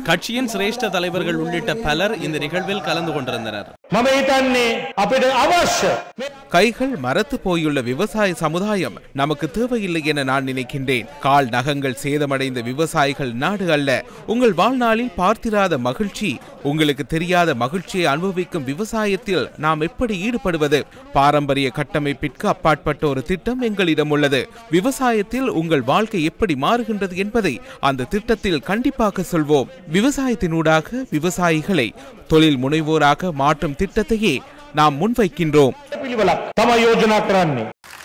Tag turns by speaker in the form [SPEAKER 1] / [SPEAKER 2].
[SPEAKER 1] கட்சியின் சிரேஷ்ட தலைவர்கள் உள்ளிட்ட பலர் இந்த நிகழ்வில் கலந்து கொண்டிருந்தனர்
[SPEAKER 2] මම හිතන්නේ අපිට අවශ්‍ය
[SPEAKER 3] கைகள் மரத்து போயுள்ள விவசாய சமுதாயம் நமக்கு தேவையில்லை என நான் நினைக்கின்றேன் கால் நகங்கள் சேதமடைந்த விவசாயிகள் நாடு அல்ல உங்கள் வாழ்நாளில் பார்த்திராத மகிழ்ச்சி உங்களுக்கு தெரியாத மகிழ்ச்சியை அனுபவிக்கும் விவசாயத்தில் நாம் எப்படி ஈடுபடுவது பாரம்பரிய கட்டமைப்பிற்கு அப்பாற்பட்ட ஒரு திட்டம் எங்களிடம் உள்ளது விவசாயத்தில் உங்கள் வாழ்க்கை எப்படி மாறுகின்றது என்பதை அந்த திட்டத்தில் கண்டிப்பாக சொல்வோம் விவசாயத்தினூடாக விவசாயிகளை தொழில் முனைவோராக மாற்றும் திட்டத்தையே நாம் முன்வைக்கின்றோம்
[SPEAKER 2] පිළිවෙලක් තමයි යෝජනා කරන්නේ.